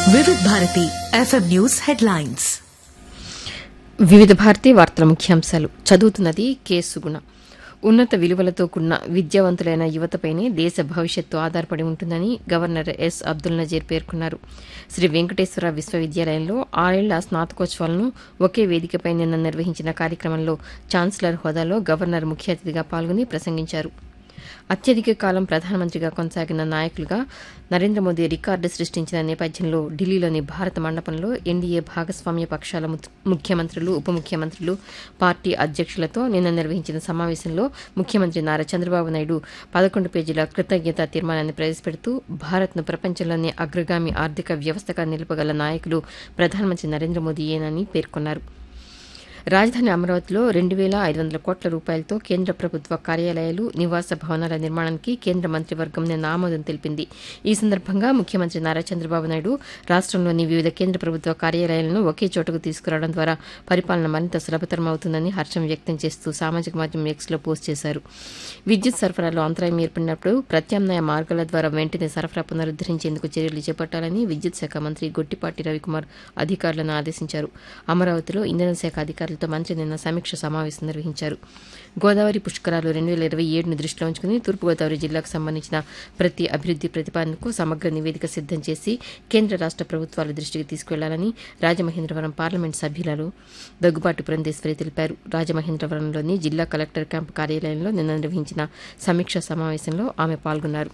వివిధ Bharati FM news headlines వివిధ భారతీ వార్తల ముఖ్యాంశాలు చదువుతున్నది కె సుగుణ ఉన్నత విలువలతో కూడిన విద్యావంతులైన యువతపైనే దేశ భవిష్యత్తు ఆధారపడి ఉంటుందని గవర్నర్ ఎస్ అబ్దుల్ నజీర్ పేర్కొన్నారు శ్రీ వెంకటేశ్వర విశ్వవిద్యాలయంలో ఆరేళ్ల స్నాతకోత్సవాలను ఒకే వేదికపై నిన్న నిర్వహించిన కార్యక్రమంలో ఛాన్సలర్ హోదాలో గవర్నర్ ముఖ్య అతిథిగా పాల్గొని ప్రసంగించారు అత్యధిక కాలం ప్రధానమంత్రిగా కొనసాగిన నాయకులుగా నరేంద్ర మోదీ రికార్డు సృష్టించిన నేపథ్యంలో ఢిల్లీలోని భారత మండపంలో ఎన్డీఏ భాగస్వామ్య పక్షాల ము- ముఖ్యమంత్రులు ఉప ముఖ్యమంత్రులు పార్టీ అధ్యక్షులతో నిన్న నిర్వహించిన సమావేశంలో ముఖ్యమంత్రి నారా చంద్రబాబు నాయుడు పదకొండు పేజీల కృతజ్ఞతా తీర్మానాన్ని ప్రవేశపెడుతూ భారత్ను ప్రపంచంలోనే అగ్రగామి ఆర్థిక వ్యవస్థగా నిలపగల నాయకులు ప్రధానమంత్రి నరేంద్ర మోదీయేనని పేర్కొన్నారు రాజధాని అమరావతిలో రెండు వేల ఐదు వందల కోట్ల రూపాయలతో కేంద్ర ప్రభుత్వ కార్యాలయాలు నివాస భవనాల నిర్మాణానికి కేంద్ర మంత్రివర్గం నిన్న ఆమోదం తెలిపింది ఈ సందర్భంగా ముఖ్యమంత్రి నారా చంద్రబాబు నాయుడు రాష్ట్రంలోని వివిధ కేంద్ర ప్రభుత్వ కార్యాలయాలను ఒకే చోటకు తీసుకురావడం ద్వారా పరిపాలన మరింత సులభతరం అవుతుందని హర్షం వ్యక్తం చేస్తూ సామాజిక మాధ్యమం ఎక్స్లో పోస్ట్ చేశారు విద్యుత్ సరఫరాలో అంతరాయం ఏర్పడినప్పుడు ప్రత్యామ్నాయ మార్గాల ద్వారా వెంటనే సరఫరా పునరుద్దరించేందుకు చర్యలు చేపట్టాలని విద్యుత్ శాఖ మంత్రి గొట్టిపాటి రవికుమార్ అధికారులను ఆదేశించారు అమరావతిలో ఇంధన శాఖ అధికారులతో మంత్రి నిన్న సమీక్ష సమావేశం నిర్వహించారు గోదావరి పుష్కరాలు రెండు వేల ఇరవై ఏడును దృష్టిలో ఉంచుకుని తూర్పుగోదావరి జిల్లాకు సంబంధించిన ప్రతి అభివృద్ది ప్రతిపాదనకు సమగ్ర నివేదిక సిద్దం చేసి కేంద్ర రాష్ట ప్రభుత్వాల దృష్టికి తీసుకువెళ్లాలని రాజమహేంద్రవరం పార్లమెంట్ సభ్యులు దగ్గుబాటి పురంధేశ్వరి తెలిపారు రాజమహేంద్రవరంలోని జిల్లా కలెక్టర్ క్యాంపు కార్యాలయంలో నిన్న నిర్వహించిన సమీక్షా సమావేశంలో ఆమె పాల్గొన్నారు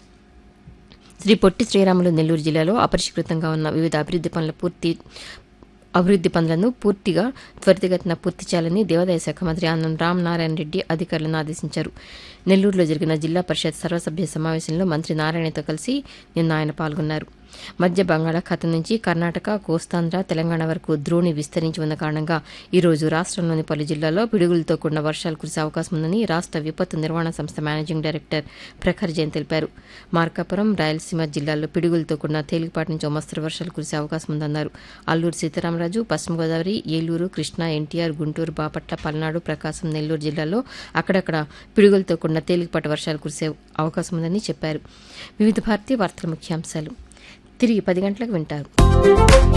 శ్రీ పొట్టి శ్రీరాములు నెల్లూరు జిల్లాలో అపరిష్కృతంగా ఉన్న వివిధ అభివృద్ది పనుల పూర్తి అభివృద్ది పనులను పూర్తిగా త్వరితగతిన పూర్తి చేయాలని దేవాదాయ శాఖ మంత్రి ఆనంద్ రామ్ నారాయణ రెడ్డి అధికారులను ఆదేశించారు నెల్లూరులో జరిగిన జిల్లా పరిషత్ సర్వసభ్య సమావేశంలో మంత్రి నారాయణతో కలిసి నిన్న ఆయన పాల్గొన్నారు మధ్య బంగాళాఖాతం నుంచి కర్ణాటక కోస్తాంధ్ర తెలంగాణ వరకు ద్రోణి విస్తరించి ఉన్న కారణంగా ఈ రోజు రాష్ట్రంలోని పలు జిల్లాల్లో పిడుగులతో కూడిన వర్షాలు కురిసే అవకాశం ఉందని రాష్ట్ర విపత్తు నిర్వహణ సంస్థ మేనేజింగ్ డైరెక్టర్ ప్రఖర్ జైన్ తెలిపారు మార్కాపురం రాయలసీమ జిల్లాల్లో పిడుగులతో కూడిన తేలికపాటి నుంచి ఓ మస్తరు వర్షాలు కురిసే అవకాశం ఉందన్నారు అల్లూరు సీతారామరాజు పశ్చిమ గోదావరి ఏలూరు కృష్ణా ఎన్టీఆర్ గుంటూరు బాపట్ల పల్నాడు ప్రకాశం నెల్లూరు జిల్లాల్లో అక్కడక్కడ పిడుగులతో కూడిన తేలికపాటి వర్షాలు కురిసే అవకాశం ఉందని చెప్పారు వివిధ భారతీయ వార్తల ముఖ్యాంశాలు తిరిగి పది గంటలకు వింటారు